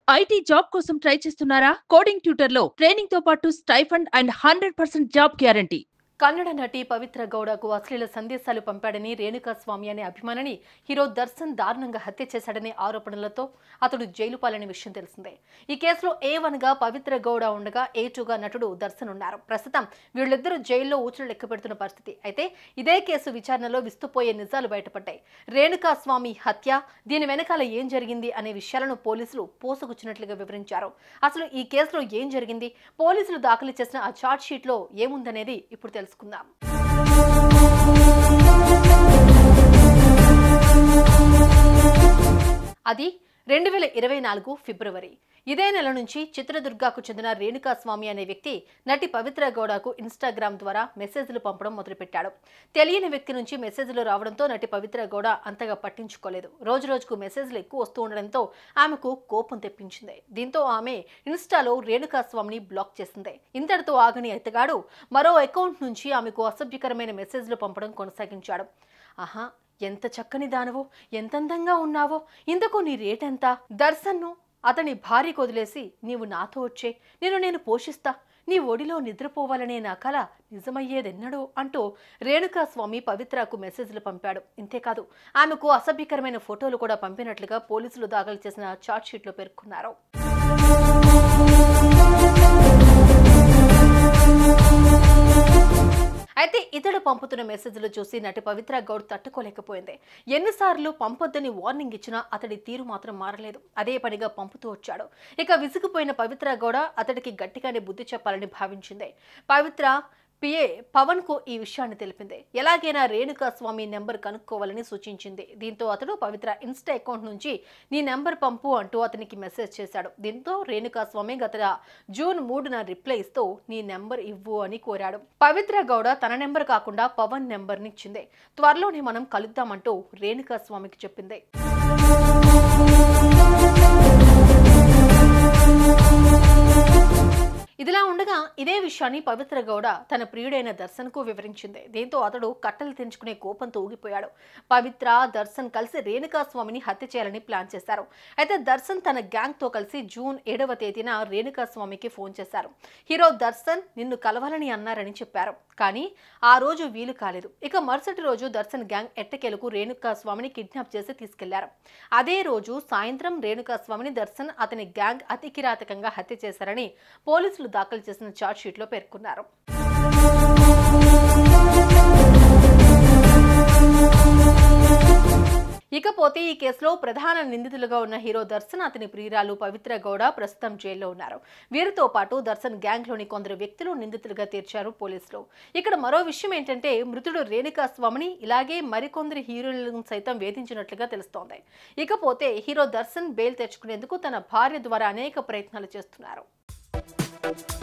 IT job కోసం try చేస్తున్నారా coding tutor లో ట్రైనింగ్ తో పాటు stipend and hundred percent job guarantee Kannada నటి పవిత్ర గౌడకు అశ్లీల సందేశాలు పంపాడని రేణుకా స్వామి అనే అభిమానిని హీరో దర్శన్ దారుణంగా హత్య చేశాడనే ఆరోపణలతో అతడు జైలు పాలనే విషయం తెలిసిందే ఈ కేసులో ఏ వన్ గా పవిత్ర గౌడ ఉండగా ఏ టూగా నటుడు దర్శన్ ఉన్నారు ప్రస్తుతం వీళ్ళిద్దరూ జైల్లో ఊచలు లెక్క పెడుతున్న పరిస్థితి అయితే ఇదే కేసు విచారణలో విస్తుపోయే నిజాలు బయటపడ్డాయి రేణుకా స్వామి హత్య దీని వెనకాల ఏం జరిగింది అనే విషయాలను పోలీసులు పోసుకొచ్చినట్లుగా వివరించారు అసలు ఈ కేసులో ఏం జరిగింది పోలీసులు దాఖలు చేసిన ఆ చార్జ్ షీట్ లో ఏముందనేది ఇప్పుడు తెలుసుకుందాం అది రెండు వేల ఇరవై నాలుగు ఫిబ్రవరి ఇదే నెల నుంచి చిత్రదుర్గకు చెందిన రేణుకా స్వామి అనే వ్యక్తి నటి పవిత్ర గౌడకు ఇన్స్టాగ్రామ్ ద్వారా మెసేజ్లు పంపడం మొదలుపెట్టాడు తెలియని వ్యక్తి నుంచి మెసేజ్లు రావడంతో నటి పవిత్ర గౌడ అంతగా పట్టించుకోలేదు రోజు రోజుకు మెసేజ్లు ఎక్కువ వస్తూ ఉండడంతో ఆమెకు కోపం తెప్పించింది దీంతో ఆమె ఇన్స్టాలో రేణుకా స్వామిని బ్లాక్ చేసింది ఇంతటితో ఆగని ఎత్తగాడు మరో అకౌంట్ నుంచి ఆమెకు అసభ్యకరమైన మెసేజ్లు పంపడం కొనసాగించాడు ఆహా ఎంత చక్కని దానవో ఎంత అందంగా ఉన్నావో ఇంతకు నీ రేట్ ఎంత దర్శన్ను అతని భార్యకు వదిలేసి నీవు నాతో వచ్చే నేను నేను పోషిస్తా నీ ఒడిలో నిద్రపోవాలనే నా కల నిజమయ్యేదెన్నడో అంటూ రేణుకా స్వామి పవిత్రకు మెసేజ్లు పంపాడు ఇంతేకాదు ఆమెకు అసభ్యకరమైన ఫోటోలు కూడా పంపినట్లుగా పోలీసులు దాఖలు చేసిన చార్జ్ షీట్లో పేర్కొన్నారు అయితే ఇతడు పంపుతున్న మెసేజ్లు చూసి నటి పవిత్ర గౌడ్ తట్టుకోలేకపోయింది ఎన్నిసార్లు పంపొద్దని వార్నింగ్ ఇచ్చినా అతడి తీరు మాత్రం మారలేదు అదే పనిగా పంపుతూ వచ్చాడు ఇక విసిగిపోయిన పవిత్ర గౌడ అతడికి గట్టిగానే బుద్ధి చెప్పాలని భావించింది పవిత్ర పిఏ పవన్ కు ఈ విషయాన్ని తెలిపింది ఎలాగైనా రేణుకా స్వామి నెంబర్ కనుక్కోవాలని సూచించింది దీంతో అతడు పవిత్ర ఇన్స్టా అకౌంట్ నుంచి నీ నెంబర్ పంపు అంటూ అతనికి మెసేజ్ చేశాడు దీంతో రేణుకా స్వామి గత జూన్ మూడున రిప్లై ఇస్తూ నీ నెంబర్ ఇవ్వు అని కోరాడు పవిత్ర గౌడ తన నెంబర్ కాకుండా పవన్ నెంబర్ ఇచ్చింది త్వరలోనే మనం కలుద్దామంటూ రేణుకా స్వామికి చెప్పింది ఇదిలా ఉండగా ఇదే విషయాన్ని పవిత్ర గౌడ తన ప్రియుడైన దర్శన్కు వివరించింది దీంతో అతడు కట్టలు తెంచుకునే కోపంతో ఊగిపోయాడు పవిత్ర దర్శన్ కలిసి రేణుకా స్వామిని హత్య చేయాలని ప్లాన్ చేశారు అయితే దర్శన్ తన గ్యాంగ్ తో కలిసి జూన్ ఏడవ తేదీన రేణుకా స్వామికి ఫోన్ చేశారు హీరో దర్శన్ నిన్ను కలవాలని అన్నారని చెప్పారు కానీ ఆ రోజు వీలు కాలేదు ఇక మరుసటి రోజు దర్శన్ గ్యాంగ్ ఎట్టకేలకు రేణుకా స్వామిని కిడ్నాప్ చేసి తీసుకెళ్లారు అదే రోజు సాయంత్రం రేణుకా స్వామిని దర్శన్ అతని గ్యాంగ్ అతి కిరాతకంగా హత్య చేశారని పోలీసులు దాఖలు చేసిన ఛార్జ్ షీట్లో పేర్కొన్నారు ఇకపోతే ఈ కేసులో ప్రధాన నిందితులుగా ఉన్న హీరో దర్శన్ అతని ప్రియురాలు పవిత్ర గౌడ ప్రస్తుతం జైల్లో ఉన్నారు వీరితో పాటు దర్శన్ గ్యాంగ్ లోని కొందరు వ్యక్తులు నిందితులుగా తీర్చారు పోలీసులు ఇక్కడ మరో విషయం ఏంటంటే మృతుడు రేణుకా స్వామిని ఇలాగే మరికొందరు హీరోలను సైతం వేధించినట్లుగా తెలుస్తోంది ఇకపోతే హీరో దర్శన్ బెయిల్ తెచ్చుకునేందుకు తన భార్య ద్వారా అనేక ప్రయత్నాలు చేస్తున్నారు